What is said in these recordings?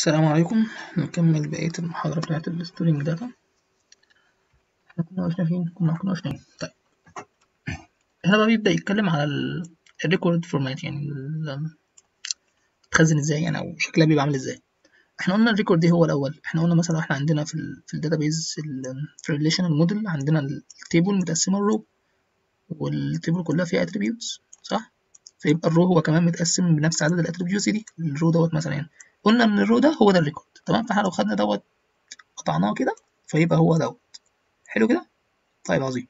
السلام عليكم نكمل بقية المحاضرة بتاعت الستورينج داتا احنا كنا وقفنا فين؟ كنا كنا وقفنا طيب هنا بقى بيبدأ يتكلم على الريكورد فورمات يعني ال- بتخزن ازاي يعني او شكلها بيبقى عامل ازاي احنا قلنا الريكورد دي هو الاول احنا قلنا مثلا احنا عندنا في ال في الداتابيز في الريليشنال موديل عندنا التيبل متقسمه الرو والتيبل كلها فيها اتريبيوتس صح فيبقى الرو هو كمان متقسم بنفس عدد الاتريبيوتس دي الرو دوت مثلا يعني قلنا ان الرو ده هو ده الريكورد تمام فاحنا لو خدنا دوت قطعناه كده فيبقى هو دوت حلو كده طيب عظيم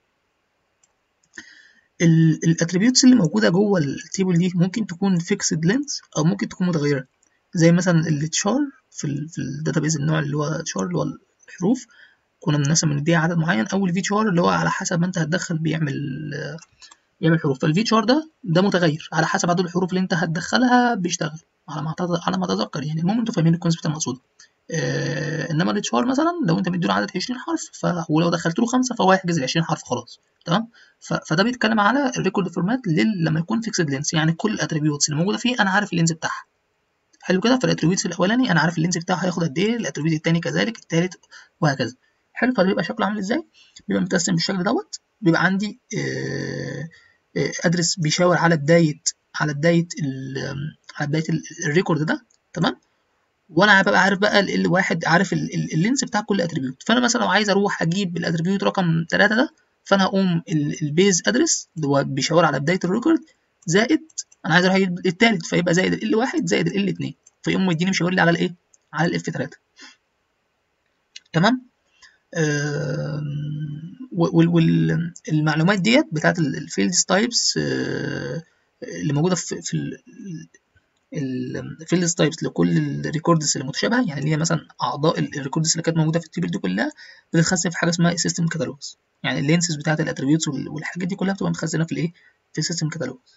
الاتريبيوتس اللي موجوده جوه التيبل دي ممكن تكون فيكسد لينث او ممكن تكون متغيره زي مثلا التشار في ال في الداتابيز النوع اللي هو تشار اللي هو الحروف كنا مثلا بنديها عدد معين او الفي تشار اللي هو على حسب ما انت هتدخل بيعمل بيعمل حروف فالفي تشار ده ده متغير على حسب عدد الحروف اللي انت هتدخلها بيشتغل على ما على ما اتذكر يعني المهم انتوا فاهمين الكونسبت المقصود آه انما الاتشار مثلا لو انت مديله عدد 20 حرف ف... ولو دخلت له خمسه فهو هيحجز ال 20 حرف خلاص تمام ف... فده بيتكلم على الريكورد فورمات لل... لما يكون فيكسد لينس يعني كل الاتريبيوتس اللي موجوده فيه انا عارف اللينز بتاعها حلو كده فالاتريبيوتس الاولاني انا عارف اللينز بتاعه هياخد قد ايه الاتريبيوت الثاني كذلك الثالث وهكذا حلو فبيبقى شكله عامل ازاي بيبقى متقسم بالشكل دوت بيبقى عندي آه... آه... ادرس بيشاور على بدايه على بدايه ال... على بدايه الريكورد ده تمام وانا ببقى عارف بقى ال واحد عارف اللينس بتاع كل اتريبيوت فانا مثلا لو عايز اروح اجيب الاتريبيوت رقم 3 ده فانا هقوم البيز ادرس اللي هو بيشاور على بدايه الريكورد زائد انا عايز اروح اجيب التالت فيبقى زائد ال واحد زائد ال 2 فيقوم يديني مشاور لي على الايه على الاف 3 تمام آه والمعلومات ديت بتاعت الفيلدز تايبس آه اللي موجوده في, في الفيلدز تايبس لكل الريكوردز اللي متشابهه يعني اللي هي مثلا اعضاء الريكوردز اللي كانت موجوده في التيبل دي كلها بتتخزن في حاجه اسمها سيستم كاتالوجز يعني اللينسز بتاعت الاتريبيوتس والحاجات دي كلها بتبقى متخزنه في الايه في السيستم كاتالوجز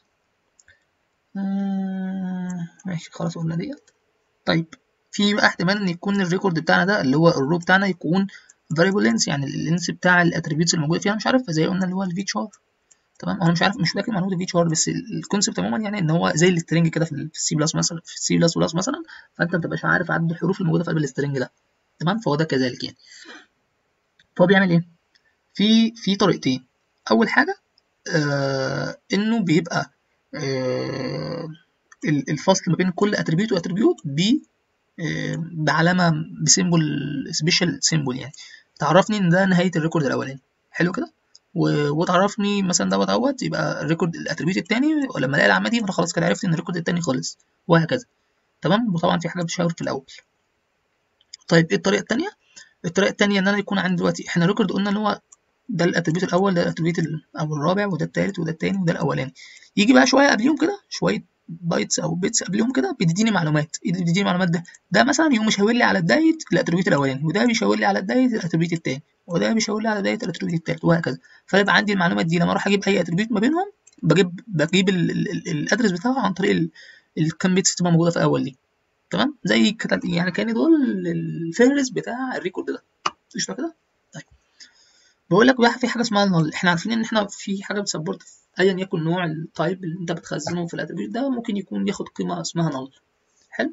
آه ماشي خلاص قلنا ديت طيب في بقى احتمال ان يكون الريكورد بتاعنا ده اللي هو الرو بتاعنا يكون فاريبل لينس يعني اللينس بتاع الاتريبيوتس الموجوده فيها مش عارف زي قلنا اللي هو الفي تشار تمام انا مش عارف مش فاكر معلومه الفي ار بس الكونسيبت عموما يعني ان هو زي السترنج كده في السي بلس مثلا في السي بلس بلس مثلا فانت ما بتبقاش عارف عدد الحروف الموجوده في قلب السترنج ده تمام فهو ده كذلك يعني فهو بيعمل ايه في في طريقتين اول حاجه آه انه بيبقى آه الفصل ما بين كل اتريبيوت واتريبيوت ب آه بعلامه بسيمبل سبيشال سيمبل يعني تعرفني ان ده نهايه الريكورد الاولاني حلو كده وتعرفني مثلا دوت دوت يبقى الريكورد الاتريبيوت التاني ولما الاقي العلامه دي فانا خلاص كده عرفت ان الريكورد التاني خلص وهكذا تمام وطبعا في حاجه بتشاور في الاول طيب ايه الطريقه التانيه الطريقه التانيه ان انا يكون عندي دلوقتي احنا الريكورد قلنا ان هو ده الاتريبيوت الاول ده الاتريبيوت او الرابع وده التالت وده التاني وده الاولاني يجي بقى شويه قبليهم كده شويه بايتس او بيتس قبليهم كده بيديني معلومات بيديني معلومات ده ده مثلا يقوم مشاور لي على بدايه الاتريبيوت الاولاني وده بيشاور لي على بدايه الاتريبيوت التاني وده بيشاور لي على بدايه الاتريبيوت التالت وهكذا فيبقى عندي المعلومات دي لما اروح اجيب اي اتريبيوت ما بينهم بجيب بجيب الادرس بتاعه عن طريق الكام بيتس تبقى موجوده في الاول دي تمام زي يعني كان دول الفهرس بتاع الريكورد ده قشطه كده طيب بقول لك بقى في حاجه اسمها نل احنا عارفين ان احنا في حاجه بتسبورت ايا يكن نوع التايب اللي انت بتخزنه في الاتريبيوت ده ممكن يكون ياخد قيمه اسمها نل حلو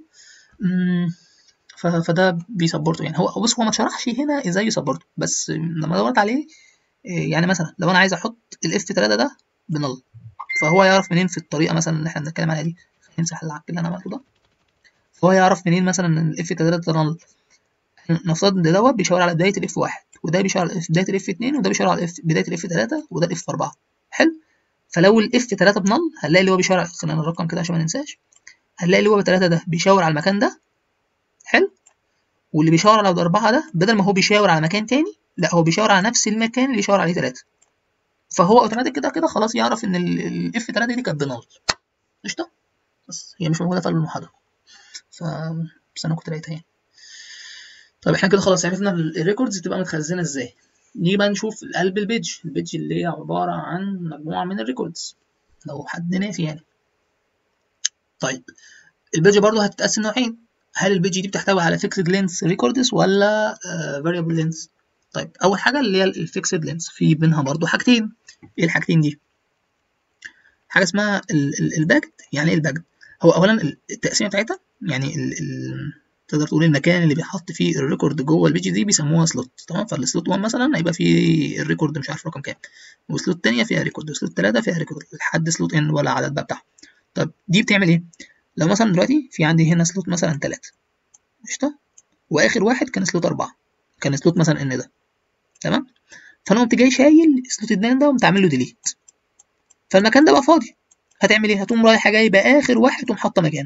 فده بيسبورته يعني هو بص هو ما شرحش هنا ازاي يسبورته بس لما دورت عليه يعني مثلا لو انا عايز احط الاف 3 ده بنل فهو يعرف منين في الطريقه مثلا اللي احنا بنتكلم عليها دي نمسح العك اللي انا عملته ده فهو يعرف منين مثلا ان الاف 3 ده نل نفترض ان دوت بيشاور على بدايه الاف 1 وده بيشاور على بدايه الاف 2 وده بيشاور على بدايه الاف 3 وده الاف 4 حلو فلو الاف 3 بنل هنلاقي اللي هو بيشاور خلينا الرقم كده عشان ما ننساش هنلاقي اللي هو بتلاتة ده بيشاور على المكان ده حلو واللي بيشاور على أربعة ده بدل ما هو بيشاور على مكان تاني لا هو بيشاور على نفس المكان اللي يشاور عليه تلاتة فهو اوتوماتيك كده كده خلاص يعرف ان الاف 3 دي كانت بنال قشطة بس هي مش موجودة في قلب المحاضرة ف بس انا كنت لقيتها يعني طيب احنا كده خلاص عرفنا الريكوردز تبقى متخزنة ازاي نيجي بقى نشوف قلب البيج البيج اللي هي عبارة عن مجموعة من الريكوردز لو حد ناسي يعني طيب البيج برضو هتتقسم نوعين هل البيج دي بتحتوي على فيكسد لينس ريكوردز ولا فاريبل لينس طيب اول حاجه اللي هي الفيكسد لينس في بينها برضو حاجتين ايه الحاجتين دي حاجه اسمها الباجد يعني ايه الباجد هو اولا التقسيمه بتاعتها يعني ال ال تقدر تقول المكان اللي بيحط فيه الريكورد جوه البيج دي بيسموها سلوت تمام فالسلوت 1 مثلا هيبقى فيه الريكورد مش عارف رقم كام وسلوت التانية فيها ريكورد وسلوت 3 فيها ريكورد لحد سلوت ان ولا عدد بقى بتاعها طب دي بتعمل ايه لو مثلا دلوقتي في عندي هنا سلوت مثلا 3 قشطه واخر واحد كان سلوت 4 كان سلوت مثلا ان ده تمام فانا قمت جاي شايل سلوت الدان ده وقمت عامل له ديليت فالمكان ده بقى فاضي هتعمل ايه هتقوم رايحه جايبه اخر واحد تقوم حاطه مكانه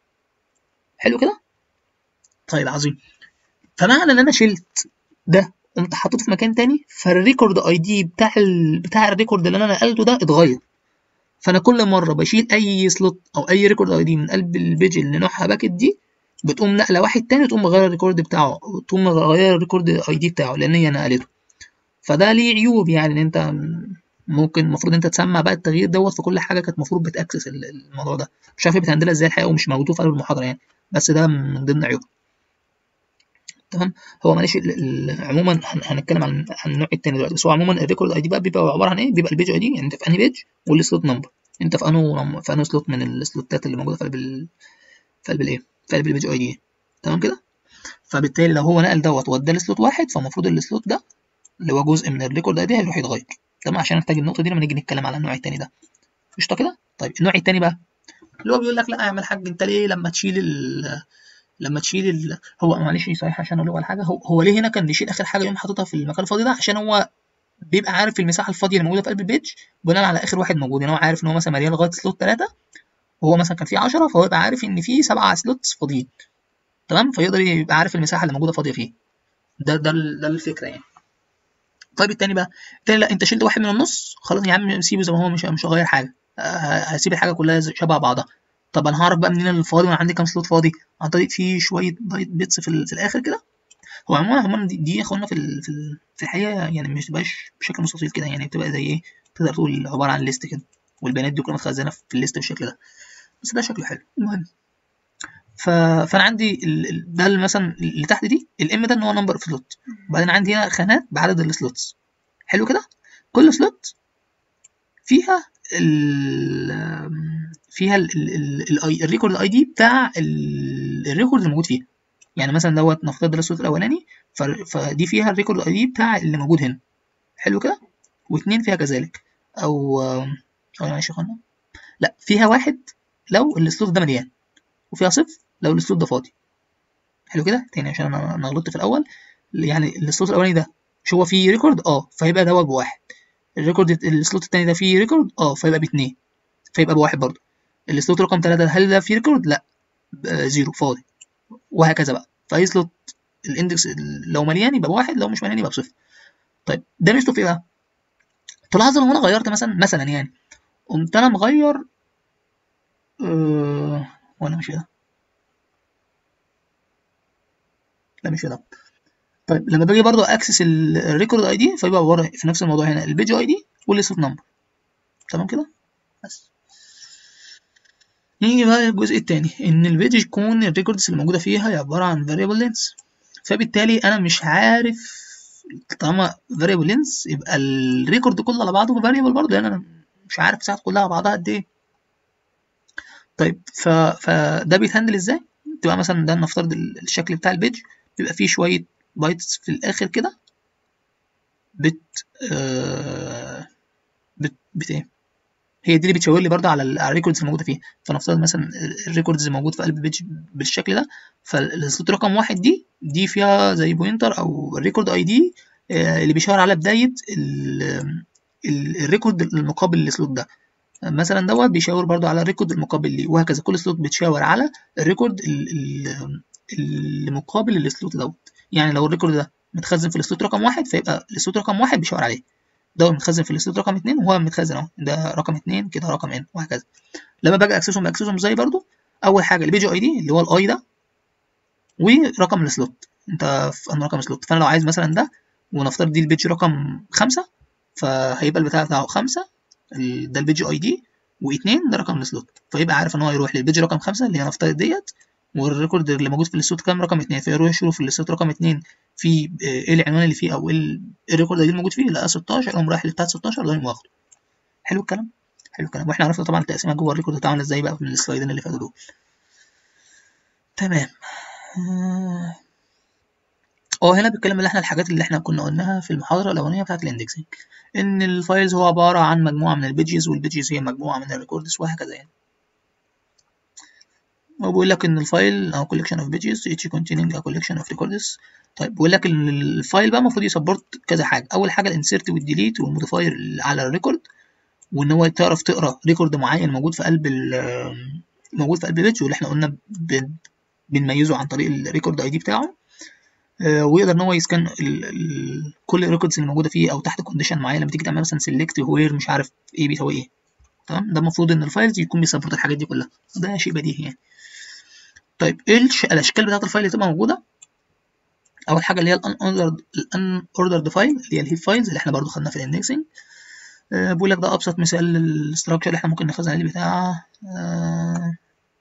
حلو كده طيب عظيم فمعنى ان انا شلت ده قمت حطيته في مكان تاني فالريكورد اي دي بتاع ال... بتاع الريكورد اللي انا نقلته ده اتغير فانا كل مره بشيل اي سلوت او اي ريكورد اي دي من قلب البيج اللي نوعها باكت دي بتقوم نقله واحد تاني تقوم مغير الريكورد بتاعه تقوم مغير الريكورد اي دي بتاعه لان هي نقلته فده ليه عيوب يعني ان انت ممكن المفروض انت تسمع بقى التغيير دوت في كل حاجه كانت المفروض بتاكسس الموضوع ده مش عارف بتهندلها ازاي الحقيقه ومش موجود في قلب المحاضره يعني بس ده من ضمن عيوبها تمام هو معلش عموما هنتكلم عن عن النوع التاني دلوقتي بس هو عموما الريكورد اي دي بقى بيبقى عباره عن ايه بيبقى البيج اي دي يعني انت في انهي بيج والسلوت نمبر انت في انه في انه سلوت من السلوتات اللي موجوده في قلب ال... في قلب الايه في قلب البيج اي دي تمام كده فبالتالي لو هو نقل دوت واداه لسلوت واحد فالمفروض السلوت ده اللي هو جزء من الريكورد اي دي هيروح يتغير تمام عشان نحتاج النقطه دي لما نيجي نتكلم على النوع التاني ده قشطه كده طيب النوع التاني بقى اللي هو بيقول لك لا يا عم الحاج انت ليه لما تشيل ال لما تشيل ال... هو معلش صحيح عشان اقول على حاجه هو, هو ليه هنا كان بيشيل اخر حاجه يقوم حاططها في المكان الفاضي ده عشان هو بيبقى عارف المساحه الفاضيه اللي موجوده في قلب البيج بناء على اخر واحد موجود يعني هو عارف ان هو مثلا مليان لغايه سلوت 3 وهو مثلا كان فيه 10 فهو يبقى عارف ان فيه 7 سلوتس فاضيين تمام فيقدر يبقى عارف المساحه اللي موجوده فاضيه فيه ده ده ده الفكره يعني طيب التاني بقى التاني لا انت شلت واحد من النص خلاص يا عم سيبه زي ما هو مش مش هغير حاجه هسيب الحاجه كلها شبه بعضها طب انا هعرف بقى منين الفاضي وانا عندي كام سلوت فاضي عن طريق في شويه بايت بيتس في, في الاخر كده هو عموما عموما دي, دي يا اخوانا في ال في, ال في الحقيقه يعني مش تبقاش بشكل مستطيل كده يعني بتبقى زي ايه تقدر تقول عباره عن ليست كده والبيانات دي كلها متخزنه في الليست بالشكل ده بس ده شكله حلو المهم ف... فانا عندي ال... ده مثلا اللي تحت دي الام ده ان هو نمبر اوف سلوت وبعدين عندي هنا خانات بعدد السلوتس حلو كده كل سلوت فيها ال فيها الريكورد اي دي بتاع الريكورد اللي موجود فيها يعني مثلا دوت نفترض ده السلوت الاولاني فدي فيها الريكورد اي دي بتاع اللي موجود هنا حلو كده واثنين فيها كذلك او او معلش يا اخوانا لا فيها واحد لو السلوت ده مليان وفيها صفر لو السلوت ده فاضي حلو كده تاني عشان انا انا غلطت في الاول يعني السلوت الاولاني ده مش هو فيه ريكورد اه فيبقى دوت بواحد الريكورد السلوت التاني ده فيه ريكورد اه فيبقى باتنين فيبقى بواحد برضه السلوت رقم تلاتة هل ده فيه ريكورد لا زيرو فاضي وهكذا بقى فاي سلوت الاندكس لو مليان يبقى بواحد لو مش مليان يبقى بصفر طيب ده ميزته في ايه بقى تلاحظ لو انا غيرت مثلا مثلا يعني قمت انا مغير أه وانا مش ده لا مش ده طيب لما باجي برضو اكسس الريكورد اي دي فيبقى ورا في نفس الموضوع هنا البيج اي دي والسوت نمبر تمام كده بس نيجي بقى للجزء التاني ان البيج يكون الريكوردز اللي موجوده فيها هي عباره عن variable length فبالتالي انا مش عارف طالما variable length يبقى الريكورد كله على بعضه variable برضه لان انا مش عارف مساحته كلها على بعضها قد ايه طيب ف... فده بيتهندل ازاي تبقى مثلا ده نفترض الشكل بتاع البيج بيبقى فيه شويه بايتس في الاخر كده بت آه بت بت ايه هي دي اللي بتشاور لي برضه على الريكوردز الموجوده فيها فنفترض مثلا الريكوردز الموجود في قلب البيج بالشكل ده فالسلوت رقم واحد دي دي فيها زي بوينتر او الريكورد اي دي اللي بيشاور على بدايه الريكورد المقابل للسلوت ده مثلا دوت بيشاور برضو على الريكورد المقابل ليه وهكذا كل سلوت بتشاور على الريكورد المقابل للسلوت دوت يعني لو الريكورد ده متخزن في السلوت رقم واحد فيبقى السلوت رقم واحد بيشاور عليه ده متخزن في السلوت رقم اتنين وهو متخزن اهو ده رقم اتنين كده رقم ان وهكذا لما باجي اكسسهم باكسسهم ازاي برضو اول حاجه البيج اي دي اللي هو الاي ده ورقم السلوت انت في انه رقم سلوت فانا لو عايز مثلا ده ونفترض دي البيج رقم خمسة فهيبقى البتاع بتاعه خمسة ده البيج اي دي واثنين ده رقم السلوت فيبقى عارف ان هو يروح للبيج رقم خمسة اللي هي نفترض ديت والريكورد اللي موجود في السلوت كام رقم اتنين فيروح يشوف السلوت رقم اتنين في ايه العنوان اللي فيه او ايه الريكورد اللي موجود فيه لقى 16 يقوم رايح لبتاع 16 ده واخده حلو الكلام حلو الكلام واحنا عرفنا طبعا التقسيمه جوه الريكورد بتاعنا ازاي بقى من السلايدين اللي فاتوا دول تمام آه، اه هنا بيتكلم ان احنا الحاجات اللي احنا كنا قلناها في المحاضره الاولانيه بتاعه الاندكسنج ان الفايلز هو عباره عن مجموعه من البيجز والبيجز هي مجموعه من الريكوردز وهكذا يعني وبيقول لك ان الفايل او collection of pages each containing a collection of records طيب بيقول لك ان الفايل بقى المفروض يسبورت كذا حاجه اول حاجه الانسيرت والديليت والموديفاير على الريكورد وان هو تعرف تقرا ريكورد معين موجود في قلب ال- موجود في قلب بيج واللي احنا قلنا ب- بنميزه عن طريق الريكورد اي دي بتاعه آه، ويقدر ان هو يسكن ال ال كل الريكوردز اللي موجوده فيه او تحت كونديشن معين لما تيجي تعمل مثلا سيلكت وير مش عارف ايه بيساوي ايه تمام ده المفروض ان الفايلز يكون بيسبورت الحاجات دي كلها ده شيء بديهي يعني طيب ايه الش- الاشكال بتاعت الفايل اللي تبقى موجوده اول حاجه اللي هي الان اوردرد الان اوردرد فايل اللي هي الهيب فايلز اللي احنا برضو خدناها في الاندكسنج أه بقول لك ده ابسط مثال للاستراكشر اللي احنا ممكن نخزن عليه بتاع أه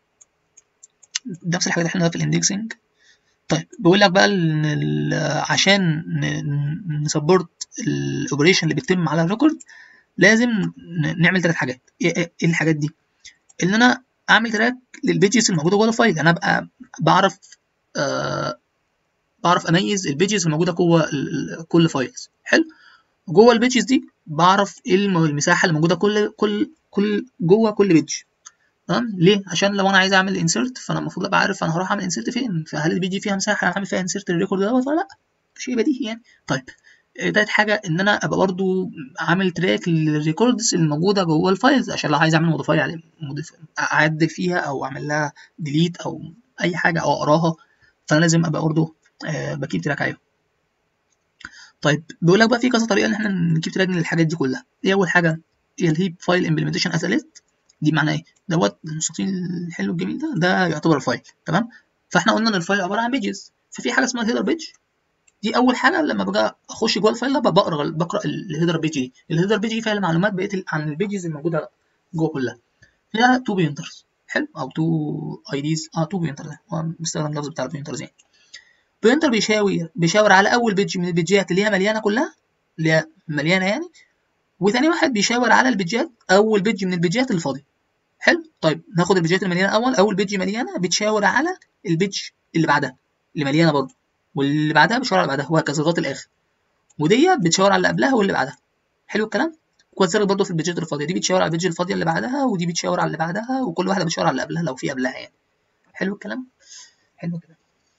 نفس الحاجات اللي احنا قلناها في الاندكسنج طيب بيقول لك بقى ان ال- عشان نسبورت الاوبريشن اللي بيتم على الريكورد لازم ن- نعمل ثلاث حاجات ايه إيه- إيه الحاجات دي ان انا اعمل تراك للبيجز الموجوده جوه الفايل انا ابقى بعرف آه بعرف اميز البيجز الموجوده جوه ال- ال- كل فايلز حلو جوه البيجز دي بعرف ايه الم- المساحه اللي موجوده كل كل كل جوه كل بيج تمام ليه عشان لو انا عايز اعمل انسيرت فانا المفروض ابقى عارف انا هروح اعمل انسيرت فين فهل البيج دي فيها مساحه اعمل فيها انسيرت للريكورد دوت ولا لا شيء بديهي يعني طيب آه، تالت حاجه ان انا ابقى برضو عامل تراك للريكوردز الموجوده جوه الفايلز عشان لو عايز اعمل موديفاي عليه موديف- اعدل فيها او اعمل لها ديليت او اي حاجه او اقراها فانا لازم ابقى برضو آه، بكيب تراك عليهم طيب بيقول لك بقى في كذا طريقه ان احنا نكيب تراك للحاجات دي كلها ايه اول حاجه هي الهيب فايل امبلمنتيشن از ليست دي معناها ايه دوت المستطيل الحلو الجميل ده ده يعتبر الفايل تمام فاحنا قلنا ان الفايل عباره عن بيجز ففي حاجه اسمها الهيدر بيج دي اول حاجه لما باجي اخش جوه الفايل ده بقرا بقرا الهيدر بيج دي الهيدر بيج دي فيها المعلومات بقيه ال- عن البيجز الموجوده جوه كلها فيها تو بوينترز حلو او تو اي ديز اه تو بوينتر ده هو بيستخدم اللفظ بتاع البوينترز يعني بوينتر بيشاور بيشاور على اول بيج من البيجات اللي هي مليانه كلها اللي هي مليانه يعني وتاني واحد بيشاور على البيجات اول بيج من البيجات اللي فاضي حلو طيب ناخد البيجات المليانه اول اول بيج مليانه بتشاور على البيج اللي بعدها اللي مليانه برضه واللي بعدها بتشاور على اللي بعدها وهكذا لغايه الاخر ودي بتشاور على اللي قبلها واللي بعدها حلو الكلام وكذلك برضه في البيجات الفاضيه دي بتشاور على البيج الفاضيه اللي بعدها ودي بتشاور على اللي بعدها وكل واحده بتشاور على اللي قبلها لو في قبلها يعني حلو الكلام حلو الكلام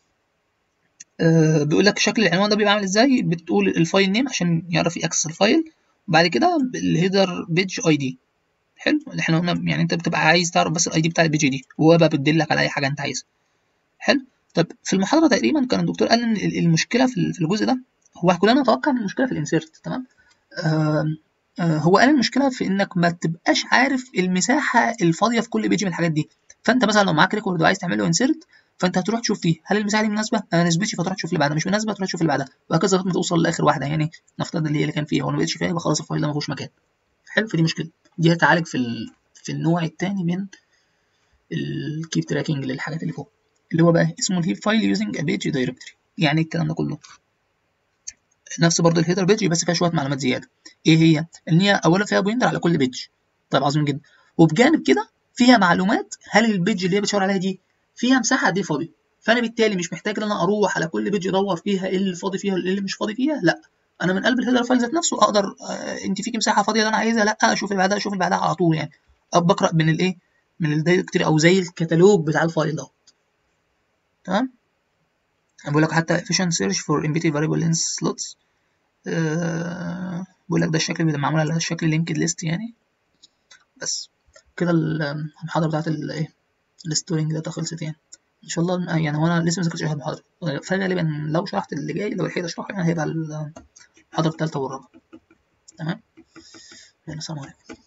آه بيقول لك شكل العنوان ده بيبقى عامل ازاي بتقول الفايل نيم عشان يعرف يأكسس الفايل وبعد كده الهيدر بيج اي دي حلو اللي احنا قلنا يعني انت بتبقى عايز تعرف بس الاي دي بتاع البيج دي وهو بقى بتدلك على اي حاجه انت عايزها حلو طب في المحاضره تقريبا كان الدكتور قال ان ال- المشكله في ال- في الجزء ده هو كلنا نتوقع ان المشكله في الانسيرت تمام آه آه هو قال المشكله في انك ما تبقاش عارف المساحه الفاضيه في كل بيج من الحاجات دي فانت مثلا لو معاك ريكورد وعايز تعمل له انسيرت فانت هتروح تشوف فيه هل المساحه دي مناسبه ما نسبتش فتروح تشوف اللي بعدها مش مناسبه تروح تشوف اللي بعدها وهكذا لغايه ما توصل لاخر واحده يعني نفترض اللي هي اللي كان فيها وما بقتش فيها يبقى خلاص الفايل ده ما فيهوش مكان حلو فدي مشكله دي هتعالج في ال... في النوع الثاني من الكيب تراكنج للحاجات اللي فوق اللي هو بقى اسمه الهيب فايل يوزنج ا بيج دايركتوري يعني الكلام ده كله نفس برضه الهيدر بيج بس فيها شويه معلومات زياده ايه هي ان هي اولا فيها بوينتر على كل بيج طيب عظيم جدا وبجانب كده فيها معلومات هل البيج اللي هي بتشاور عليها دي فيها مساحه قد ايه فاضيه فانا بالتالي مش محتاج ان انا اروح على كل بيج ادور فيها ايه اللي فاضي فيها وايه اللي مش فاضي فيها لا انا من قلب الهيدر فايل ذات نفسه اقدر آه انت فيكي مساحه فاضيه اللي انا عايزها لا اشوف اللي بعدها اشوف اللي بعدها على طول يعني أو بقرا من الايه من الدايركتوري او زي الكتالوج بتاع الفايل ده تمام أنا بقول لك حتى efficient search for embedded variable length slots أه بقول لك ده الشكل اللي معمول على شكل linked list يعني بس كده ال- المحاضرة بتاعت الايه الستورينج داتا خلصت يعني ان شاء الله يعني هو انا لسه ما ذاكرتش اخر محاضرة فغالبا لو شرحت اللي جاي لو لحقت اشرحه يعني هيبقى المحاضرة التالتة والرابعة تمام يلا سلام عليكم